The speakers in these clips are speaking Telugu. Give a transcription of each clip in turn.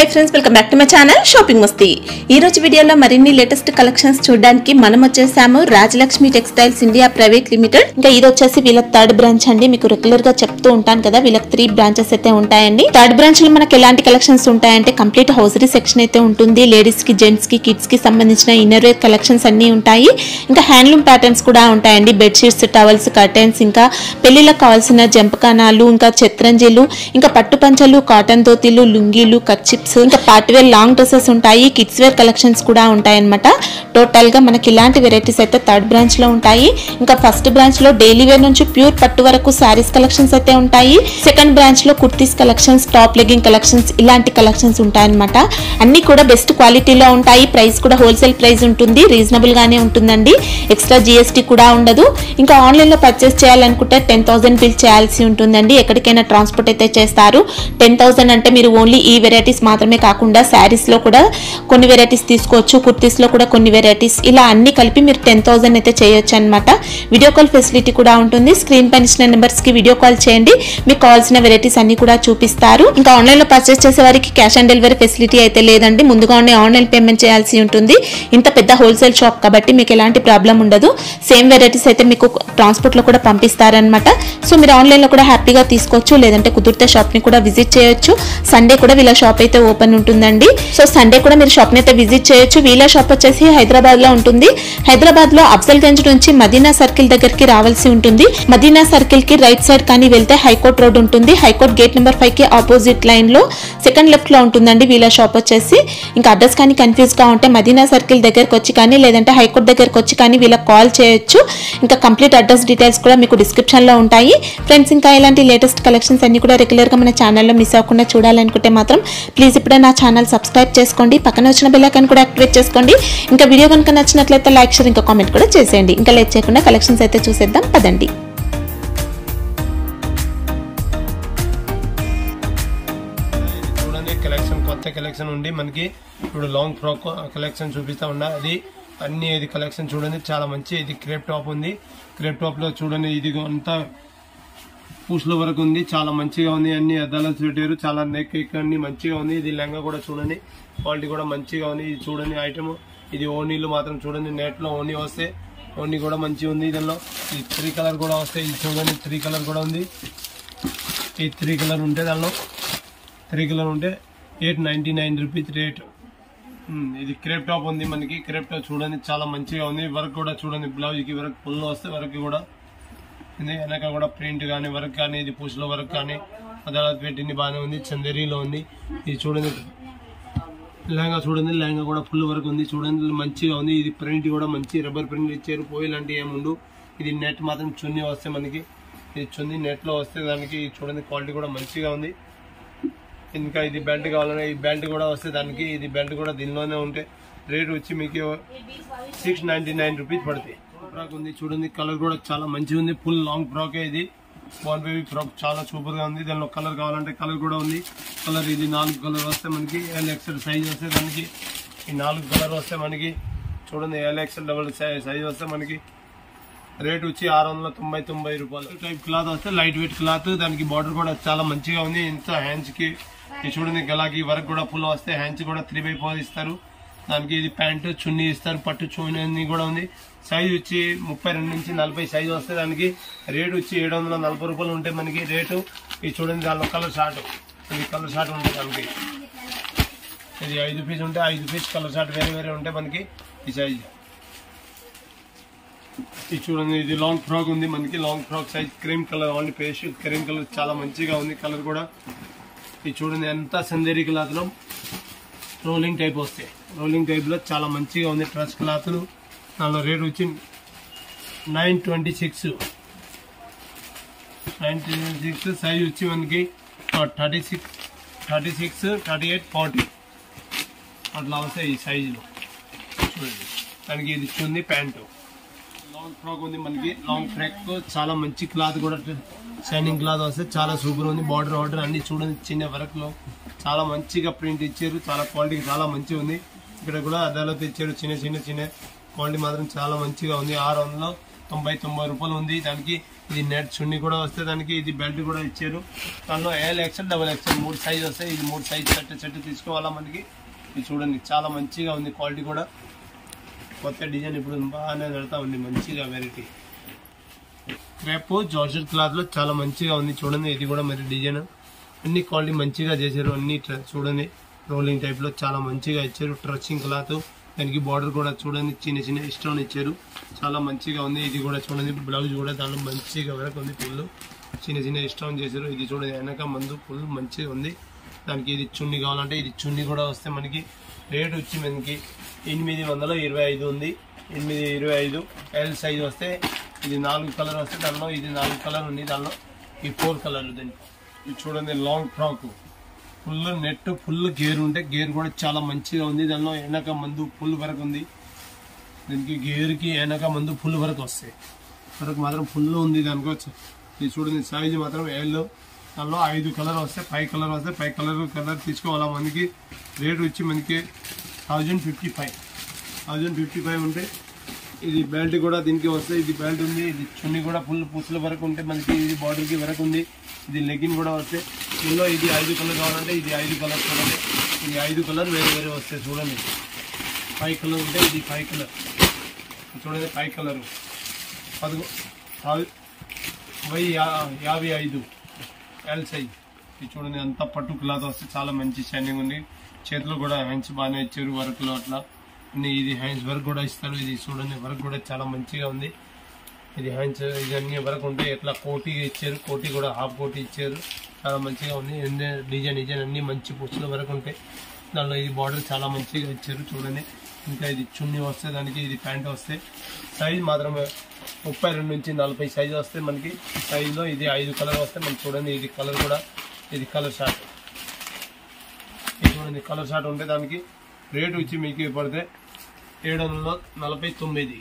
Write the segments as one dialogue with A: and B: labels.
A: Hi friends welcome back to my channel shopping Masti ఈ రోజు వీడియోలో మరిన్ని లేటెస్ట్ కలెక్షన్స్ చూడడానికి మనం వచ్చేసాము Rajalakshmi textiles India private limited ఇంకా ఇది వచ్చేసి వీళ్ళ థర్డ్ బ్రాంచ్ అండి మీకు రెగ్యులర్ గా చెప్తూ ఉంటాను కదా వీళ్ళకి త్రీ బ్రాంచెస్ అయితే ఉంటాయండి థర్డ్ బ్రాంచ్ లో మనకి ఎలాంటి కలెక్షన్స్ ఉంటాయంటే కంప్లీట్ హౌసరీ సెక్షన్ అయితే ఉంటుంది లేడీస్ కి జెంట్స్ కి కిడ్స్ కి సంబంధించిన ఇన్నర్ వేర్ కలెక్షన్స్ అన్ని ఉంటాయి ఇంకా హ్యాండ్లూమ్ ప్యాటర్న్స్ కూడా ఉంటాయండి బెడ్షీట్స్ టవల్స్ కర్టెన్స్ ఇంకా పెళ్లిళ్ళకి కావాల్సిన జంపకానాలు ఇంకా చిత్రంజీలు ఇంకా పట్టు పంచలు కాటన్ ధోతీలు లుంగీలు కచ్చిప్స్ ఇంకా పార్టీ వేర్ లాంగ్ డ్రెస్సెస్ ఉంటాయి కిడ్స్ వేర్ కలెక్షన్స్ కూడా ఉంటాయి అనమాట టోటల్ గా మనకి ఇలాంటి వెరైటీస్ అయితే థర్డ్ బ్రాంచ్ లో ఉంటాయి ఇంకా ఫస్ట్ బ్రాంచ్ లో డైలీ వేర్ నుంచి ప్యూర్ పట్టు వరకు శారీస్ కలెక్షన్స్ అయితే ఉంటాయి సెకండ్ బ్రాంచ్ లో kurtis collections top legging collections ఇలాంటి కలెక్షన్స్ ఉంటాయి అనమాట అన్ని కూడా బెస్ట్ క్వాలిటీలో ఉంటాయి ప్రైస్ కూడా హోల్సేల్ ప్రైస్ ఉంటుంది రీజనబుల్ గానే ఉంటుందండి ఎక్స్ట్రా జిఎస్టీ కూడా ఉండదు ఇంకా ఆన్లైన్ లో పర్చేస్ చేయాలనుకుంటే టెన్ థౌసండ్ బిల్ చేయాల్సి ఉంటుందండి ఎక్కడికైనా ట్రాన్స్పోర్ట్ అయితే చేస్తారు టెన్ థౌసండ్ అంటే మీరు ఓన్లీ ఈ వెరైటీస్ మాత్రమే కాకుండా శారీస్ లో కూడా కొన్ని వెరైటీస్ తీసుకోవచ్చు కుర్తీస్ లో కూడా కొన్ని వెరైటీస్ ఇలా అన్ని కలిపి మీరు టెన్ థౌసండ్ అయితే చేయొచ్చు అనమాట వీడియో కాల్ ఫెసిలిటీ కూడా ఉంటుంది స్క్రీన్ పైన ఇచ్చిన నెంబర్స్ కి వీడియో కాల్ చేయండి మీకు కావాల్సిన వెరైటీస్ అన్ని కూడా చూపిస్తారు ఇంకా ఆన్లైన్ లో పర్చేస్ చేసే వారికి క్యాష్ ఆన్ డెలివరీ ఫెసిలిటీ అయితే లేదండి ముందుగానే ఆన్లైన్ పేమెంట్ చేయాల్సి ఉంటుంది ఇంత పెద్ద హోల్సేల్ షాప్ కాబట్టి మీకు ఎలాంటి ప్రాబ్లం ఉండదు సేమ్ వెరైటీస్ అయితే మీకు ట్రాన్స్పోర్ట్ లో కూడా పంపిస్తారనమాట సో మీరు ఆన్లైన్ లో కూడా హ్యాపీగా తీసుకోవచ్చు లేదంటే కుదిరితే షాప్ ని కూడా విజిట్ చేయొచ్చు సండే కూడా వీళ్ళ షాప్ అయితే ఓపెన్ ఉంటుందండి సో సండే కూడా మీరు షాప్ ని అయితే విజిట్ చేయొచ్చు వీళ్ళ షాప్ వచ్చేసి హైదరాబాద్ లో ఉంటుంది హైదరాబాద్ లో అఫ్జల్ గంజ్ నుంచి మదీనా సర్కిల్ దగ్గరికి రావాల్సి ఉంటుంది మదీనా సర్కిల్ కి రైట్ సైడ్ కానీ వెళ్తే హైకోర్ట్ రోడ్ ఉంటుంది హైకోర్ట్ గేట్ నెంబర్ ఫైవ్ కి ఆపోజిట్ లైన్ లో సెకండ్ లెఫ్ట్ లో ఉంటుందండి వీళ్ళ షాప్ వచ్చేసి ఇంకా అడ్రస్ కానీ కన్ఫ్యూజ్ గా ఉంటే మదీనా సర్కిల్ దగ్గరకు వచ్చి కానీ లేదంటే హైకోర్ట్ దగ్గరకు వచ్చి కానీ వీళ్ళకి కాల్ చేయొచ్చు ఇంకా కంప్లీట్ అడ్రస్ డీటెయిల్స్ కూడా మీకు డిస్క్రిప్షన్ లో ఉంటాయి ఫ్రెండ్స్ ఇంకా ఇలాంటి లేటెస్ట్ కలెక్షన్స్ అన్ని కూడా రెగ్యులర్ గా మన ఛానల్లో మిస్ అవ్వకుండా చూడాలనుకుంటే మాత్రం ప్లీజ్ ఇప్పుడే నా ఛానల్ సబ్స్క్రైబ్ చేసుకోండి పక్కన వచ్చిన బెల్ ఐకాన్ కూడా యాక్టివేట్ చేసుకోండి ఇంకా వీడియో కనుక నచ్చినట్లయితే లైక్ షేర్ ఇంకా కామెంట్ కూడా చేసేయండి ఇంకా లేట్ చేయకుండా కలెక్షన్స్ అయితే చూసేద్దాం పదండి
B: ఇది చూడండి కలెక్షన్ కొత్త కలెక్షన్ ఉండి మనకి ఇప్పుడు లాంగ్ ఫ్రాక్ కలెక్షన్ చూపిస్తా ఉన్నా అది అన్ని ఇది కలెక్షన్ చూడండి చాలా మంచి ఇది క్రేప్ టాప్ ఉంది క్రేప్ టాప్ లో చూడండి ఇది అంతా పూసల వరకు ఉంది చాలా మంచిగా ఉంది అన్ని అద్దాలు పెట్టారు చాలా నెక్ అన్ని మంచిగా ఉంది ఇది లెంగా కూడా చూడండి క్వాలిటీ కూడా మంచిగా ఉంది ఇది చూడండి ఐటమ్ ఇది ఓనీలు మాత్రం చూడండి నెట్ లో ఓనీ వస్తే ఓనీ కూడా మంచిగా ఉంది దీనిలో ఈ త్రీ కలర్ కూడా వస్తాయి ఇది చూడండి త్రీ కలర్ కూడా ఉంది ఈ త్రీ కలర్ ఉంటే దానిలో త్రీ కలర్ ఉంటే eight ninety nine rupees rate um, ఇది క్రేప్ టాప్ ఉంది మనకి క్రేప్ టాప్ చూడండి చాలా మంచిగా ఉంది వర్క్ కూడా చూడండి బ్లౌజ్ కి వర్క్ ఫుల్ వస్తే వర్క్ కూడా ఇది వెనక కూడా ప్రింట్ కానీ వర్క్ కానీ ఇది పూసలో వర్క్ కానీ అదాలత్ పెట్టింది బాగానే ఉంది చందేరీలో ఉంది ఇది చూడండి లెహంగా చూడండి లెహంగా కూడా ఫుల్ వర్క్ ఉంది చూడండి మంచిగా ఉంది ఇది ప్రింట్ కూడా మంచి రబ్బర్ ప్రింట్ ఇచ్చారు పోయి లాంటి ఏముండు ఇది నెట్ మాత్రం చున్నీ వస్తే మనకి ఇది చున్నీ నెట్ లో వస్తే దానికి చూడండి క్వాలిటీ కూడా మంచిగా ఉంది ఇంకా ఇది బెల్ట్ కావాలన్నా ఈ బెల్ట్ కూడా వస్తే దానికి ఇది బెల్ట్ కూడా దీనిలోనే ఉంటే రేట్ వచ్చి మీకు సిక్స్ నైన్టీ నైన్ రూపీస్ పడతాయి ఫ్రాక్ ఉంది చూడండి కలర్ కూడా చాలా మంచిగా ఉంది ఫుల్ లాంగ్ ఫ్రాక్ ఇది బాల్ బేబీ ఫ్రాక్ చాలా సూపర్ గా ఉంది దానిలో కలర్ కావాలంటే కలర్ కూడా ఉంది కలర్ ఇది నాలుగు కలర్ వస్తే మనకి ఎల్ ఎక్సెల్ సైజ్ వస్తే దానికి ఈ నాలుగు కలర్ వస్తే మనకి చూడండి ఎల్ ఎక్సెల్ డబల్ సైజ్ వస్తే మనకి రేట్ వచ్చి ఆరు వందల తొంభై తొంభై రూపాయలు టైప్ క్లాత్ వస్తే లైట్ వెయిట్ క్లాత్ దానికి బార్డర్ కూడా చాలా మంచిగా ఉంది ఇంత హ్యాండ్స్ కి ఇది చూడండి గలాకి వర్క్ కూడా ఫుల్ వస్తే హ్యాండ్స్ కూడా త్రీ బై ఫోర్ ఇస్తారు దానికి ఇది ప్యాంటు చున్నీ ఇస్తారు పట్టు చున్నీ కూడా ఉంది సైజ్ వచ్చి ముప్పై రెండు నుంచి నలభై సైజ్ వస్తే దానికి రేట్ వచ్చి ఏడు వందల నలభై రూపాయలు ఉంటే మనకి రేటు ఇది చూడండి దానిలో కలర్ షార్ట్ ఇది కలర్ షార్ట్ ఉంటుంది దానికి ఇది ఐదు పీస్ ఉంటే ఐదు పీస్ కలర్ షార్ట్ వేరే వేరే ఉంటే మనకి ఈ సైజ్ ఇది చూడండి ఇది లాంగ్ ఫ్రాక్ ఉంది మనకి long frock size cream colour only paste cream colour చాలా మంచిగా ఉంది కలర్ కూడా ఇది చూడండి ఎంత సందేరి క్లాత్ లో రోలింగ్ టైప్ వస్తాయి రోలింగ్ టైప్ లో చాలా మంచిగా ఉంది ట్రస్ క్లాత్ దానిలో రేట్ వచ్చి nine twenty six nine twenty six size వచ్చి మనకి thirty six thirty six thirty eight forty అట్లా వస్తాయి ఈ సైజులో చూడండి దానికి ఇది చుంది ప్యాంటు లాంగ్ ఫ్రాక్ ఉంది మనకి లాంగ్ ఫ్రాక్ చాలా మంచి క్లాత్ కూడా షైనింగ్ క్లాత్ వస్తే చాలా సూపర్ ఉంది బార్డర్ ఆర్డర్ అన్ని చూడండి చిన్న వర్క్ లో చాలా మంచిగా ప్రింట్ ఇచ్చారు చాలా క్వాలిటీ చాలా మంచిగా ఉంది ఇక్కడ కూడా అదాలత్ ఇచ్చారు చిన్న చిన్న చిన్న క్వాలిటీ మాత్రం చాలా మంచిగా ఉంది ఆరు వందలు తొంభై తొంభై రూపాయలు ఉంది దానికి ఇది నెట్ చున్నీ కూడా వస్తే దానికి ఇది బెల్ట్ కూడా ఇచ్చారు దానిలో ఎల్ ఎక్సెల్ డబల్ ఎక్సెల్ మూడు సైజ్ వస్తాయి ఇది మూడు సైజ్ సెట్ సెట్ తీసుకోవాలా మనకి ఇది చూడండి చాలా మంచిగా ఉంది క్వాలిటీ కూడా కొత్త డిజైన్ ఇప్పుడు బాగానే నడుతా ఉంది మంచిగా వెరైటీ క్రేప్ జార్జెట్ క్లాత్ లో చాలా మంచిగా ఉంది చూడండి ఇది కూడా మరి డిజైన్ అన్ని క్వాలిటీ మంచిగా చేశారు అన్ని ట్ర- చూడండి రోలింగ్ టైప్ లో చాలా మంచిగా ఇచ్చారు ట్రచింగ్ క్లాత్ దానికి బార్డర్ కూడా చూడండి చిన్న చిన్న స్టోన్ ఇచ్చారు చాలా మంచిగా ఉంది ఇది కూడా చూడండి బ్లౌజ్ కూడా దానిలో మంచిగా వరకు ఉంది ఫుల్ చిన్న చిన్న స్టోన్ చేశారు ఇది చూడండి వెనక మందు ఫుల్ మంచిగా ఉంది దానికి ఇది చున్ని కావాలంటే ఇది చున్ని కూడా వస్తే మనకి రేట్ వచ్చి మనకి ఎనిమిది వందల ఇరవై ఐదు ఉంది ఎనిమిది ఇరవై ఐదు ఎల్ సైజ్ వస్తే ఇది నాలుగు కలర్ వస్తే దానిలో ఇది నాలుగు కలర్ ఉంది దానిలో ఈ ఫోర్ కలర్ దీనికి ఇది చూడండి long frock full net full gear ఉంటే గేర్ కూడా చాలా మంచిగా ఉంది దానిలో వెనక మందు ఫుల్ వరకు ఉంది దీనికి గేర్కి వెనక మందు ఫుల్ వరకు వస్తాయి వరకు మాత్రం ఫుల్ ఉంది దానికి వచ్చి ఇది చూడండి సైజ్ మాత్రం ఎల్ దానిలో ఐదు కలర్ వస్తే ఫైవ్ కలర్ వస్తే ఫైవ్ కలర్ కలర్ తీసుకోవాలా మనకి రేట్ వచ్చి మనకి thousand fifty five thousand fifty five ఉంటే ఇది బెల్ట్ కూడా దీనికి వస్తే ఇది బెల్ట్ ఉంది ఇది చున్నీ కూడా ఫుల్ పుచ్చుల వరకు ఉంటే మనకి ఇది బార్డర్కి వరకు ఉంది ఇది లెగిన్ కూడా వస్తే ఇందులో ఇది ఐదు కలర్ కావాలంటే ఇది ఐదు కలర్ చూడండి ఇది ఐదు కలర్ వేరే వేరే వస్తాయి చూడండి ఫైవ్ కలర్ ఉంటే ఇది ఫైవ్ కలర్ చూడండి ఫైవ్ కలర్ పదకొ పది- వెయ్యి యా- యాభై ఐదు ఎల్ సైజ్ ఇది చూడండి అంతా పట్టు క్లాత్ వస్తే చాలా మంచి షైనింగ్ ఉంది చేతిలో కూడా హ్యాండ్స్ బాగానే ఇచ్చారు వర్క్ లో అట్లా అన్ని ఇది హ్యాండ్స్ వర్క్ కూడా ఇస్తారు ఇది చూడండి వర్క్ కూడా చాలా మంచిగా ఉంది ఇది హ్యాండ్స్ ఇవన్నీ వర్క్ ఉంటే ఇట్లా కోటి ఇచ్చారు కోటి కూడా హాఫ్ కోటి ఇచ్చారు చాలా మంచిగా ఉంది ఎన్ని డిజైన్ డిజైన్ అన్ని మంచి పుచ్చుల వరకు ఉంటాయి దానిలో ఇది బార్డర్ చాలా మంచిగా ఇచ్చారు చూడండి ఇంకా ఇది చున్నీ వస్తే దానికి ఇది ప్యాంట్ వస్తే సైజ్ మాత్రమే ముప్పై రెండు నుంచి నలభై సైజ్ వస్తే మనకి సైజులో ఇది ఐదు కలర్ వస్తే మనకి చూడండి ఇది కలర్ కూడా ఇది కలర్ షార్ట్ ఇది చూడండి కలర్ షార్ట్ ఉంటే దానికి రేట్ వచ్చి మీకు పడితే ఏడు వందల నలభై తొమ్మిది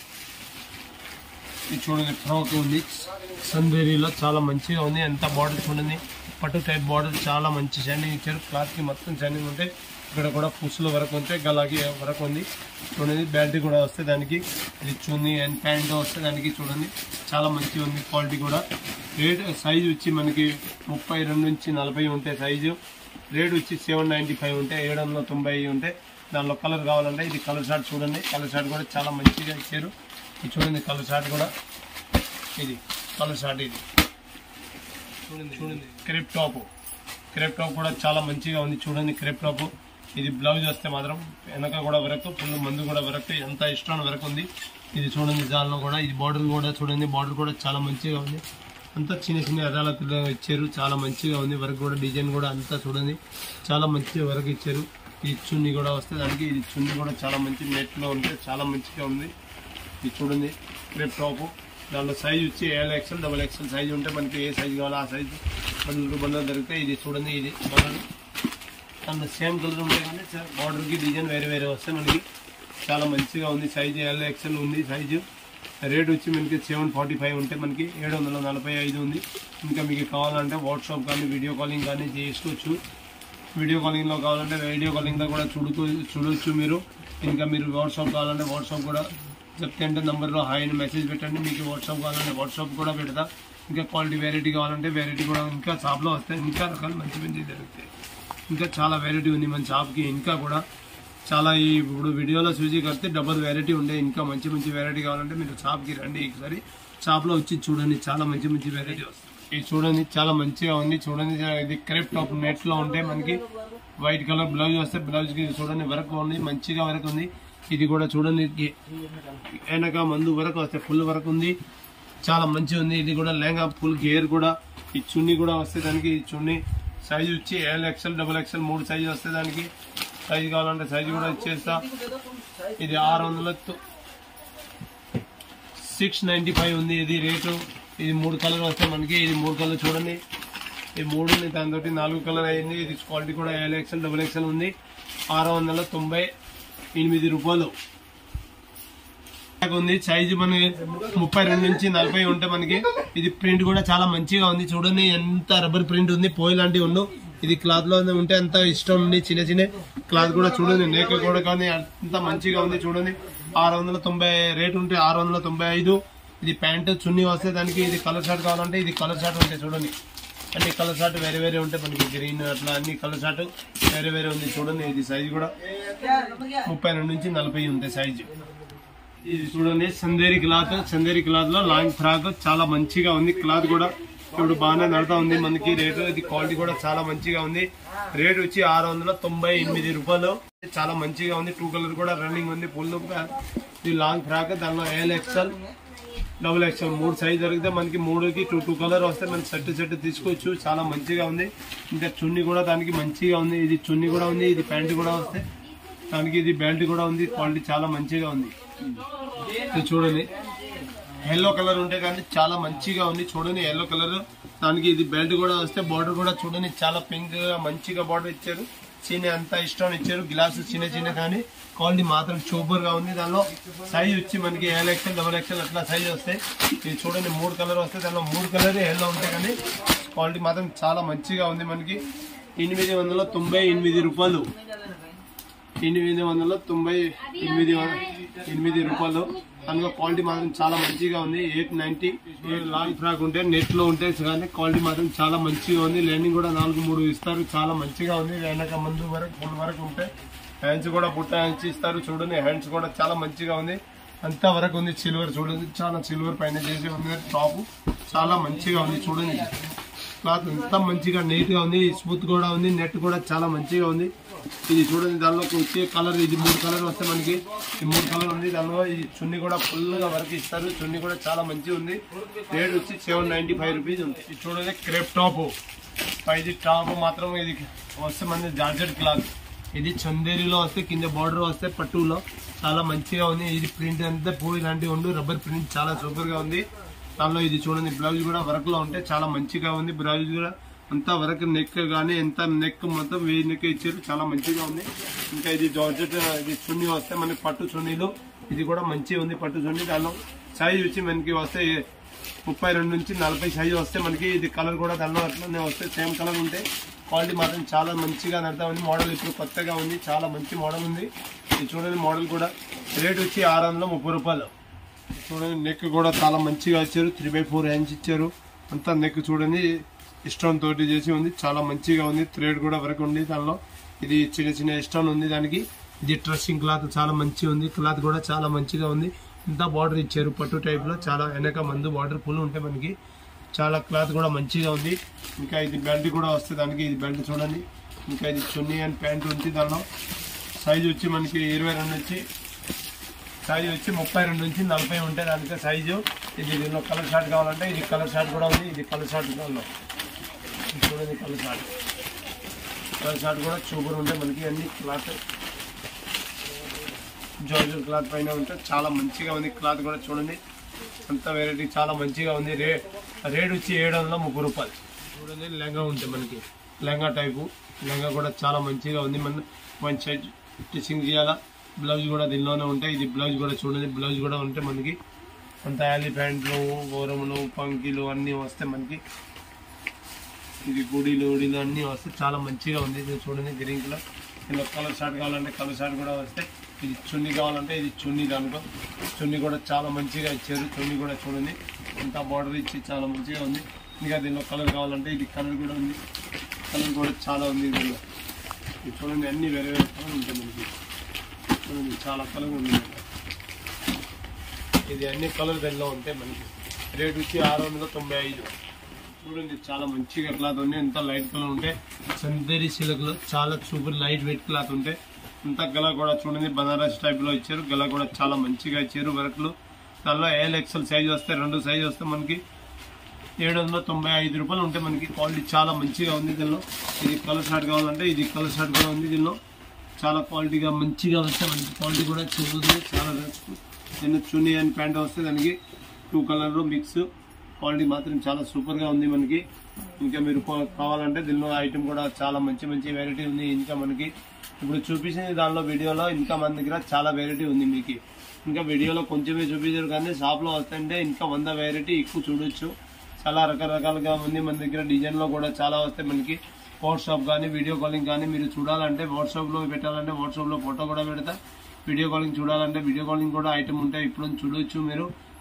B: ఇది చూడండి ఫ్రాక్ ఉంది సందేరీలో చాలా మంచిగా ఉంది ఎంత బార్డర్ చూడండి పట్టు టైప్ బార్డర్ చాలా మంచి షైనింగ్ ఇచ్చారు క్లాత్ కి మొత్తం షైనింగ్ ఉంటే ఇక్కడ కూడా పుసుల వరకు ఉంటే గలాకి వరకు ఉంది చూడండి బెల్ట్ కూడా వస్తే దానికి ఇది చున్నీ అండ్ ప్యాంట్ వస్తే దానికి చూడండి చాలా మంచిగా ఉంది క్వాలిటీ కూడా రేట్ సైజ్ వచ్చి మనకి ముప్పై రెండు నుంచి నలభై ఉంటే సైజు రేట్ వచ్చి సెవెన్ నైంటీ ఫైవ్ ఉంటే ఏడు వందల తొంభై ఉంటే దానిలో కలర్ కావాలంటే ఇది కలర్ షార్ట్ చూడండి కలర్ షార్ట్ కూడా చాలా మంచిగా ఇచ్చారు ఇది చూడండి కలర్ షార్ట్ కూడా ఇది కలర్ షార్ట్ ఇది చూడండి చూడండి క్రేప్ టాప్ క్రేప్ టాప్ కూడా చాలా మంచిగా ఉంది చూడండి క్రేప్ టాప్ ఇది బ్లౌజ్ వస్తే మాత్రం వెనక కూడా వరకు ఫుల్ మందు కూడా వరకు ఎంత ఇష్టం వరకు ఉంది ఇది చూడండి దానిలో కూడా ఇది బార్డర్ కూడా చూడండి బార్డర్ కూడా చాలా మంచిగా ఉంది అంతా చిన్న చిన్న అదాలతులు ఇచ్చారు చాలా మంచిగా ఉంది వర్క్ కూడా డిజైన్ కూడా అంతా చూడండి చాలా మంచి వర్క్ ఇచ్చారు ఈ చున్నీ కూడా వస్తే దానికి ఇది చున్నీ కూడా చాలా మంచి నెట్ లో ఉంటే చాలా మంచిగా ఉంది ఇది చూడండి క్రేప్ టాప్ దానిలో సైజ్ వచ్చి L XL double XL size ఉంటే మనకి ఏ సైజ్ కావాలో ఆ సైజ్ బండ్లు బండ్లు దొరికితే ఇది చూడండి ఇది బండ్లు దానిలో సేమ్ కలర్ ఉంటాయి కానీ బార్డర్ కి డిజైన్ వేరే వేరే వస్తే మనకి చాలా మంచిగా ఉంది సైజ్ ఎల్ ఎక్స్ఎల్ ఉంది సైజు రేట్ వచ్చి మనకి సెవెన్ ఫార్టీ ఫైవ్ ఉంటే మనకి ఏడు వందల నలభై ఐదు ఉంది ఇంకా మీకు కావాలంటే వాట్సాప్ కానీ వీడియో కాలింగ్ కానీ చేసుకోవచ్చు వీడియో కాలింగ్లో కావాలంటే వీడియో కాలింగ్లో కూడా చూడుతూ చూడొచ్చు మీరు ఇంకా మీరు వాట్సాప్ కావాలంటే వాట్సాప్ కూడా చెప్తే అంటే నంబర్లో హాయ్ అని మెసేజ్ పెట్టండి మీకు వాట్సాప్ కావాలంటే వాట్సాప్ కూడా పెడతా ఇంకా క్వాలిటీ వెరైటీ కావాలంటే వెరైటీ కూడా ఇంకా షాప్లో వస్తాయి ఇంకా రకాలు మంచి మంచి దొరుకుతాయి ఇంకా చాలా వెరైటీ ఉంది మన షాప్కి ఇంకా కూడా చాలా ఈ ఇప్పుడు వీడియోలో చూసి కడితే డబల్ వెరైటీ ఉండే ఇంకా మంచి మంచి వెరైటీ కావాలంటే మీరు షాప్కి రండి ఒకసారి షాప్లో వచ్చి చూడండి చాలా మంచి మంచి వెరైటీ వస్తాయి ఇది చూడండి చాలా మంచిగా ఉంది చూడండి ఇది క్రేప్ టాప్ నెట్ లో ఉంటే మనకి వైట్ కలర్ బ్లౌజ్ వస్తే బ్లౌజ్ కి చూడండి వర్క్ ఉంది మంచిగా వర్క్ ఉంది ఇది కూడా చూడండి ఇది వెనక మందు వరకు వస్తే ఫుల్ వర్క్ ఉంది చాలా మంచిగా ఉంది ఇది కూడా లెహంగా ఫుల్ గేర్ కూడా ఈ చున్నీ కూడా వస్తే దానికి ఈ చున్నీ సైజ్ వచ్చి ఎల్ ఎక్స్ఎల్ డబుల్ ఎక్స్ఎల్ మూడు సైజు వస్తే దానికి సైజ్ కావాలంటే సైజు కూడా ఇచ్చేస్తా ఇది ఆరు వందల సిక్స్ నైన్టీ ఫైవ్ ఉంది ఇది రేటు ఇది మూడు కలర్ వస్తే మనకి ఇది మూడు కలర్ చూడండి ఈ మూడు ఉంది దాంతో నాలుగు కలర్ అయింది ఇది క్వాలిటీ కూడా ఎల్ ఎక్స్ఎల్ డబుల్ ఎక్స్ఎల్ ఉంది ఆరు వందల తొంభై ఎనిమిది రూపాయలు ఉంది సైజు మనకి ముప్పై రెండు నుంచి నలభై ఉంటే మనకి ఇది ప్రింట్ కూడా చాలా మంచిగా ఉంది చూడండి ఎంత రబ్బర్ ప్రింట్ ఉంది పోయి లాంటివి ఉండు ఇది క్లాత్ లో ఉంటే ఎంత ఇష్టం ఉంది చిన్న చిన్న క్లాత్ కూడా చూడండి నేక కూడా కానీ అంత మంచిగా ఉంది చూడండి ఆరు వందల తొంభై రేట్ ఉంటే ఆరు వందల తొంభై ఐదు ఇది ప్యాంటు చున్నీ వస్తే దానికి ఇది కలర్ షార్ట్ కావాలంటే ఇది కలర్ షార్ట్ ఉంటాయి చూడండి అన్ని కలర్ షార్ట్ వేరే వేరే ఉంటాయి మనకి గ్రీన్ అట్లా అన్ని కలర్ షార్ట్ వేరే వేరే ఉంది చూడండి ఇది సైజ్ కూడా ముప్పై రెండు నుంచి నలభై ఉంటాయి సైజు ఇది చూడండి సందేరి క్లాత్ సందేరి క్లాత్ లో లాంగ్ ఫ్రాక్ చాలా మంచిగా ఉంది క్లాత్ కూడా ఇప్పుడు బాగానే నడతా ఉంది మనకి రేటు ఇది క్వాలిటీ కూడా చాలా మంచిగా ఉంది రేట్ వచ్చి ఆరు వందల తొంభై ఎనిమిది రూపాయలు చాలా మంచిగా ఉంది టూ కలర్ కూడా రన్నింగ్ ఉంది ఫుల్ ఇది లాంగ్ ఫ్రాక్ దానిలో ఎల్ ఎక్స్ఎల్ డబుల్ ఎక్స్ఎల్ మూడు సైజ్ దొరికితే మనకి మూడుకి టూ టూ కలర్ వస్తే మనం సెట్ సెట్ తీసుకోవచ్చు చాలా మంచిగా ఉంది ఇంకా చున్నీ కూడా దానికి మంచిగా ఉంది ఇది చున్నీ కూడా ఉంది ఇది ప్యాంట్ కూడా వస్తే దానికి ఇది బెల్ట్ కూడా ఉంది క్వాలిటీ చాలా మంచిగా ఉంది ఇది చూడండి ఎల్లో కలర్ ఉంటే కానీ చాలా మంచిగా ఉంది చూడండి ఎల్లో కలర్ దానికి ఇది బెల్ట్ కూడా వస్తే బార్డర్ కూడా చూడండి చాలా పింక్ గా మంచిగా బార్డర్ ఇచ్చారు చిన్న అంతా ఇష్టం ఇచ్చారు గ్లాసెస్ చిన్న చిన్న కానీ క్వాలిటీ మాత్రం సూపర్ గా ఉంది దానిలో సైజ్ వచ్చి మనకి ఎల్ ఎక్సెల్ డబల్ ఎక్సెల్ అట్లా సైజ్ వస్తాయి ఇది చూడండి మూడు కలర్ వస్తే దానిలో మూడు కలర్ ఎల్లో ఉంటాయి కానీ క్వాలిటీ మాత్రం చాలా మంచిగా ఉంది మనకి ఎనిమిది వందల తొంభై ఎనిమిది రూపాయలు ఎనిమిది వందల తొంభై ఎనిమిది వ- ఎనిమిది రూపాయలు అందులో క్వాలిటీ మాత్రం చాలా మంచిగా ఉంది ఎయిట్ నైన్టీ లాంగ్ ఫ్రాక్ ఉంటే నెట్ లో ఉంటే కానీ క్వాలిటీ మాత్రం చాలా మంచిగా ఉంది లైనింగ్ కూడా నాలుగు మూడు ఇస్తారు చాలా మంచిగా ఉంది వెనక ముందు వరకు ఫుల్ వరకు ఉంటాయి హ్యాండ్స్ కూడా పుట్ట హ్యాండ్స్ ఇస్తారు చూడండి హ్యాండ్స్ కూడా చాలా మంచిగా ఉంది అంతా వరకు ఉంది సిల్వర్ చూడండి చాలా సిల్వర్ పైన చేసి ఉంది టాప్ చాలా మంచిగా ఉంది చూడండి క్లాత్ ఎంత మంచిగా నీట్ గా ఉంది స్మూత్ కూడా ఉంది నెట్ కూడా చాలా మంచిగా ఉంది ఇది చూడండి దానిలోకి వచ్చే కలర్ ఇది మూడు కలర్ వస్తే మనకి ఈ మూడు కలర్ ఉంది దానిలో ఈ చున్నీ కూడా ఫుల్ గా వర్క్ ఇస్తారు చున్నీ కూడా చాలా మంచిగా ఉంది రేట్ వచ్చి సెవెన్ నైన్టీ ఫైవ్ రూపీస్ ఉంది ఇది చూడండి క్రేప్ టాప్ ఇది టాప్ మాత్రం ఇది వస్తే మన జార్జెట్ క్లాత్ ఇది చందేరిలో వస్తే కింద బార్డర్ వస్తే పట్టులో చాలా మంచిగా ఉంది ఇది ప్రింట్ అంతా పూరి ఇలాంటివి ఉండు రబ్బర్ ప్రింట్ చాలా సూపర్ గా ఉంది దానిలో ఇది చూడండి బ్లౌజ్ కూడా వర్క్ లో ఉంటే చాలా మంచిగా ఉంది బ్లౌజ్ కూడా అంతా వర్క్ నెక్ గానీ ఎంత నెక్ మొత్తం వెయ్యి నెక్ ఇచ్చారు చాలా మంచిగా ఉంది ఇంకా ఇది జార్జెట్ ఇది చున్నీ వస్తే మనకి పట్టు చున్నీలు ఇది కూడా మంచిగా ఉంది పట్టు చున్నీ దానిలో సైజ్ వచ్చి మనకి వస్తే ముప్పై రెండు నుంచి నలభై సైజ్ వస్తే మనకి ఇది కలర్ కూడా దానిలో అట్లనే వస్తే సేమ్ కలర్ ఉంటే క్వాలిటీ మాత్రం చాలా మంచిగా నడతా ఉంది మోడల్ ఇప్పుడు కొత్తగా ఉంది చాలా మంచి మోడల్ ఉంది ఇది చూడండి మోడల్ కూడా రేట్ వచ్చి ఆరు వందల ముప్పై రూపాయలు చూడండి నెక్ కూడా చాలా మంచిగా ఇచ్చారు త్రీ బై ఫోర్ ఇంచ్ ఇచ్చారు అంతా నెక్ చూడండి ఇష్టం తోటి చేసి ఉంది చాలా మంచిగా ఉంది థ్రెడ్ కూడా వరకు ఉంది దానిలో ఇది చిన్న చిన్న ఇష్టం ఉంది దానికి ఇది ట్రెస్సింగ్ క్లాత్ చాలా మంచిగా ఉంది క్లాత్ కూడా చాలా మంచిగా ఉంది ఇంత బార్డర్ ఇచ్చారు పట్టు టైప్ లో చాలా వెనక మందు బార్డర్ ఫుల్ ఉంటాయి మనకి చాలా క్లాత్ కూడా మంచిగా ఉంది ఇంకా ఇది బెల్ట్ కూడా వస్తుంది దానికి ఇది బెల్ట్ చూడండి ఇంకా ఇది చున్నీ అండ్ ప్యాంట్ ఉంది దానిలో సైజ్ వచ్చి మనకి ఇరవై రెండు నుంచి సైజ్ వచ్చి ముప్పై రెండు నుంచి నలభై ఉంటాయి దానికి సైజు ఇది దీనిలో కలర్ షార్ట్ కావాలంటే ఇది కలర్ షార్ట్ కూడా ఉంది ఇది కలర్ షార్ట్ దానిలో ఇది చూడండి కలర్ షార్ట్ కలర్ షార్ట్ కూడా సూపర్ ఉంటాయి మనకి అన్ని క్లాత్ జార్జర్ క్లాత్ పైన ఉంటే చాలా మంచిగా ఉంది క్లాత్ కూడా చూడండి అంత వెరైటీ చాలా మంచిగా ఉంది రే రేట్ వచ్చి ఏడు వందల ముప్పై రూపాయలు చూడండి లెహంగా ఉంటుంది మనకి లెహంగా టైపు లెహంగా కూడా చాలా మంచిగా ఉంది మన మంచి సైజ్ స్టిచ్చింగ్ చేయాలా బ్లౌజ్ కూడా దీనిలోనే ఉంటాయి ఇది బ్లౌజ్ కూడా చూడండి బ్లౌజ్ కూడా ఉంటే మనకి అంత యాలీ ప్యాంట్లు గోరములు పంకీలు అన్నీ వస్తే మనకి ఇది గుడిలు ఉడిలు అన్నీ వస్తే చాలా మంచిగా ఉంది ఇది చూడండి గ్రీన్ కలర్ ఇలా కలర్ షార్ట్ కావాలంటే కలర్ షార్ట్ కూడా వస్తే ఇది చున్నీ కావాలంటే ఇది చున్నీ దానిలో చున్నీ కూడా చాలా మంచిగా ఇచ్చారు చున్నీ కూడా చూడండి ఇంత బార్డర్ ఇచ్చి చాలా మంచిగా ఉంది ఇంకా దీనిలో కలర్ కావాలంటే ఇది కలర్ కూడా ఉంది కలర్ కూడా చాలా ఉంది దీనిలో ఇది చూడండి అన్ని వేరే వేరే కలర్ ఉంటాయి మనకి చూడండి చాలా కలర్ ఉంది దీంట్లో. ఇది అన్ని కలర్ దానిలో ఉంటాయి మనకి రేట్ వచ్చి ఆరు వందల తొంభై ఐదు చూడండి చాలా మంచిగా క్లాత్ ఉంది ఎంత లైట్ కలర్ ఉంటే చందేరి సిల్క్ లో చాలా సూపర్ లైట్ వెయిట్ క్లాత్ ఉంటే అంత గల కూడా చూడండి బనారస్ టైప్ లో ఇచ్చారు గల కూడా చాలా మంచిగా ఇచ్చారు వర్క్లు దానిలో ఏఎల్ ఎక్సెల్ సైజ్ వస్తే రెండు సైజ్ వస్తే మనకి ఏడు వందల తొంభై ఐదు రూపాయలు ఉంటే మనకి క్వాలిటీ చాలా మంచిగా ఉంది దీనిలో ఇది కలర్ షార్ట్ కావాలంటే ఇది కలర్ షార్ట్ కూడా ఉంది దీనిలో చాలా క్వాలిటీగా మంచిగా వస్తే మనకి క్వాలిటీ కూడా చూస్తుంది చాలా దీనిలో చున్నీ అండ్ ప్యాంట్ వస్తే దానికి టూ కలర్ మిక్స్ క్వాలిటీ మాత్రం చాలా సూపర్ గా ఉంది మనకి ఇంకా మీరు కో- కావాలంటే దీనిలో ఐటమ్ కూడా చాలా మంచి మంచి వెరైటీ ఉంది ఇంకా మనకి ఇప్పుడు చూపించిన దానిలో వీడియోలో ఇంకా మన దగ్గర చాలా వెరైటీ ఉంది మీకు ఇంకా వీడియోలో కొంచెమే చూపించారు కానీ షాప్ లో వస్తుంటే ఇంకా వంద వెరైటీ ఎక్కువ చూడొచ్చు చాలా రకరకాలుగా ఉంది మన దగ్గర డిజైన్ లో కూడా చాలా వస్తాయి మనకి వాట్సాప్ కానీ వీడియో కాలింగ్ కానీ మీరు చూడాలంటే వాట్సాప్ లో పెట్టాలంటే వాట్సాప్ లో ఫోటో కూడా పెడతా వీడియో కాలింగ్ చూడాలంటే వీడియో కాలింగ్ కూడా ఐటమ్ ఉంటాయి ఇప్పుడు చూడొచ్చు మీరు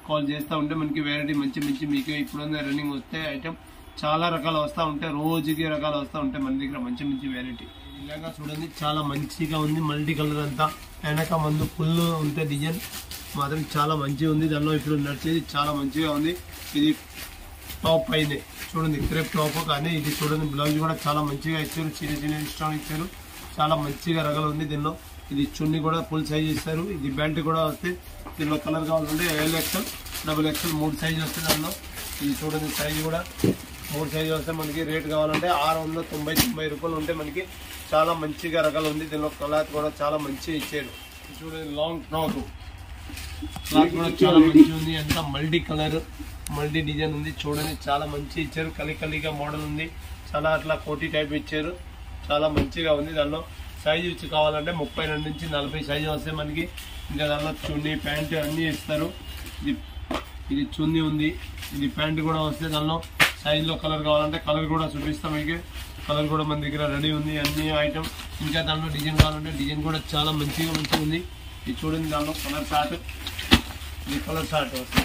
B: కాల్ చేస్తూ ఉంటే మనకి వెరైటీ మంచి మంచి మీకు ఇప్పుడున్న రన్నింగ్ వస్తే ఐటమ్ చాలా రకాలు వస్తూ ఉంటాయి రోజుకి రకాలు వస్తూ ఉంటాయి మన దగ్గర మంచి మంచి వెరైటీ ఇలాగా చూడండి చాలా మంచిగా ఉంది మల్టీ కలర్ అంతా వెనక మందు ఫుల్ ఉంటే డిజైన్ మాత్రం చాలా మంచిగా ఉంది దానిలో ఇప్పుడు నడిచేది చాలా మంచిగా ఉంది ఇది టాప్ పైన చూడండి క్రేప్ టాప్ కానీ ఇది చూడండి బ్లౌజ్ కూడా చాలా మంచిగా ఇచ్చారు చిన్న చిన్న ఇష్టం ఇచ్చారు చాలా మంచిగా రకాలు ఉంది దీనిలో ఇది చున్నీ కూడా ఫుల్ సైజ్ ఇస్తారు ఇది బెల్ట్ కూడా వస్తే దీనిలో కలర్ కావాలంటే ఎల్ ఎక్సెల్ డబుల్ ఎక్సెల్ మూడు సైజ్ వస్తుంది దానిలో ఇది చూడండి సైజ్ కూడా మూడు సైజ్ వస్తే మనకి రేట్ కావాలంటే ఆరు వందల తొంభై తొంభై రూపాయలు ఉంటే మనకి చాలా మంచిగా రకాలు ఉంది దీనిలో కలర్ కూడా చాలా మంచిగా ఇచ్చారు ఇది చూడండి లాంగ్ ఫ్రాక్ క్లాత్ కూడా చాలా మంచిగా ఉంది అంతా మల్టీ కలర్ మల్టీ డిజైన్ ఉంది చూడండి చాలా మంచి ఇచ్చారు కలి కలిగా మోడల్ ఉంది చాలా అట్లా కోటి టైప్ ఇచ్చారు చాలా మంచిగా ఉంది దానిలో సైజ్ ఇచ్చి కావాలంటే ముప్పై రెండు నుంచి నలభై సైజు వస్తే మనకి ఇంకా దానిలో చున్నీ ప్యాంట్ అన్నీ ఇస్తారు ఇది ఇది చున్నీ ఉంది ఇది ప్యాంట్ కూడా వస్తే దానిలో సైజులో కలర్ కావాలంటే కలర్ కూడా చూపిస్తాం మీకు కలర్ కూడా మన దగ్గర రెడీ ఉంది అన్ని ఐటమ్ ఇంకా దానిలో డిజైన్ కావాలంటే డిజైన్ కూడా చాలా మంచిగా మంచిగా ఉంది ఇది చూడండి దానిలో కలర్ షార్ట్ ఇది కలర్ షార్ట్ వస్తుంది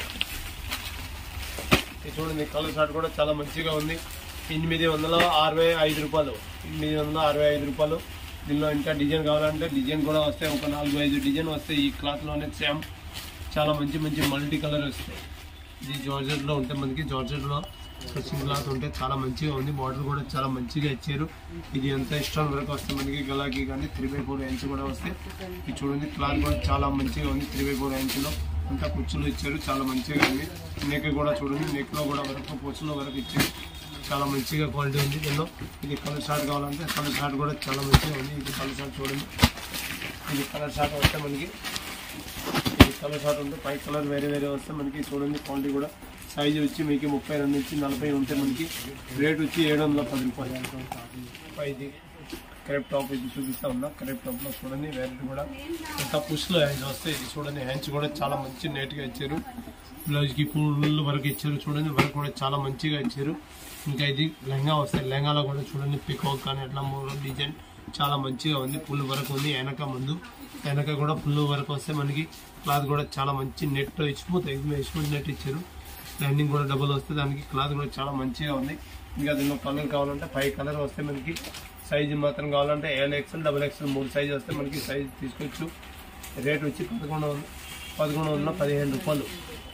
B: ఇది చూడండి కలర్ షార్ట్ కూడా చాలా మంచిగా ఉంది ఎనిమిది వందల అరవై ఐదు రూపాయలు ఎనిమిది వందల అరవై ఐదు రూపాయలు దీనిలో ఇంకా డిజైన్ కావాలంటే డిజైన్ కూడా వస్తాయి ఒక నాలుగు ఐదు డిజైన్ వస్తాయి ఈ క్లాత్లోనే సేమ్ చాలా మంచి మంచి మల్టీ కలర్ వస్తాయి ఇది జార్జెట్లో ఉంటే మనకి జార్జెట్లో స్టిచ్చింగ్ క్లాత్ ఉంటే చాలా మంచిగా ఉంది బార్డర్ కూడా చాలా మంచిగా ఇచ్చారు ఇది ఎంత ఇష్టం వరకు వస్తే మనకి గలాకి కానీ త్రీ బై ఫోర్ ఇంచ్ కూడా వస్తే ఇది చూడండి క్లాత్ కూడా చాలా మంచిగా ఉంది త్రీ బై ఫోర్ ఇంచ్లో అంతా కుచ్చులు ఇచ్చారు చాలా మంచిగా ఉంది నెక్ కూడా చూడండి నెక్లో కూడా వరకు కుచ్చులో వరకు ఇచ్చారు చాలా మంచిగా క్వాలిటీ ఉంది దీనిలో ఇది కలర్ షార్ట్ కావాలంటే కలర్ షార్ట్ కూడా చాలా మంచిగా ఉంది ఇది కలర్ షార్ట్ చూడండి ఇది కలర్ షార్ట్ వస్తే మనకి ఇది కలర్ షార్ట్ ఉంటే పై కలర్ వేరే వేరే వస్తే మనకి చూడండి క్వాలిటీ కూడా సైజ్ వచ్చి మీకు ముప్పై రెండు నుంచి నలభై ఉంటే మనకి రేట్ వచ్చి ఏడు వందల పది రూపాయలు ఇది క్రేప్ టాప్ ఇది చూపిస్తా ఉన్నా క్రేప్ టాప్ లో చూడండి వెరైటీ కూడా ఎంత పుష్లో హ్యాండ్స్ వస్తాయి ఇది చూడండి హ్యాండ్స్ కూడా చాలా మంచి నీట్ గా ఇచ్చారు బ్లౌజ్ కి ఫుల్ వరకు ఇచ్చారు చూడండి వర్క్ కూడా చాలా మంచిగా ఇచ్చారు ఇంకా ఇది లెహంగా వస్తాయి లెహంగాలో కూడా చూడండి పికాక్ కానీ అట్లా మూడు డిజైన్ చాలా మంచిగా ఉంది ఫుల్ వరకు ఉంది వెనక ముందు వెనక కూడా ఫుల్ వరకు వస్తే మనకి క్లాత్ కూడా చాలా మంచి నెట్ స్మూత్ స్మూత్ నెట్ ఇచ్చారు లైనింగ్ కూడా డబుల్ వస్తే దానికి క్లాత్ కూడా చాలా మంచిగా ఉంది ఇంకా దీనిలో కలర్ కావాలంటే ఫైవ్ కలర్ వస్తే మనకి సైజు మాత్రం కావాలంటే ఎల్ ఎక్స్ఎల్ డబుల్ ఎక్స్ఎల్ మూడు సైజు వస్తే మనకి సైజు తీసుకోవచ్చు రేట్ వచ్చి పదకొండు వందల పదకొండు వందల పదిహేను రూపాయలు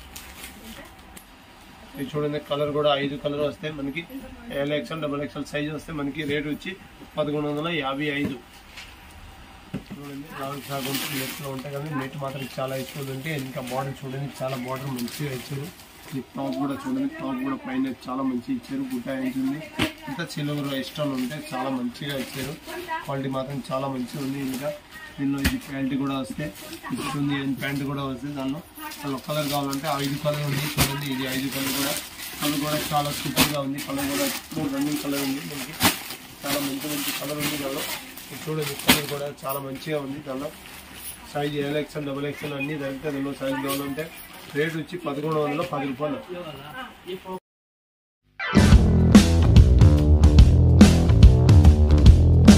B: ఇది చూడండి కలర్ కూడా ఐదు కలర్ వస్తే మనకి L XL double XL size వస్తే మనకి రేట్ వచ్చి పదకొండు వందల యాభై ఐదు చూడండి రావుల షాప్ ఉంటుంది నెట్లో ఉంటాయి కానీ నెట్ మాత్రం చాలా ఎక్కువ ఉంటే ఇంకా బార్డర్ చూడండి చాలా బార్డర్ మంచిగా ఇచ్చారు ఈ టాప్ కూడా చూడండి టాప్ కూడా పైన చాలా మంచిగా ఇచ్చారు గుట్ట ఉంది ఇంకా సిల్వర్ ఇష్టం ఉంటే చాలా మంచిగా ఇచ్చారు క్వాలిటీ మాత్రం చాలా మంచిగా ఉంది ఇంకా దీనిలో ఇది ప్యాంట్ కూడా వస్తే ఇస్తుంది ప్యాంట్ కూడా వస్తే దానిలో దానిలో కలర్ కావాలంటే ఐదు కలర్ ఉంది చూడండి ఇది ఐదు కలర్ కూడా కలర్ కూడా చాలా సూపర్గా ఉంది కలర్ కూడా రన్నింగ్ కలర్ ఉంది మనకి చాలా మంచి మంచి కలర్ ఉంది దానిలో ఇది చూడండి కలర్ కూడా చాలా మంచిగా ఉంది దానిలో size L XL double XL అన్ని దొరికితే దానిలో సైజ్ కావాలంటే రేట్ వచ్చి పదకొండు వందల పది రూపాయలు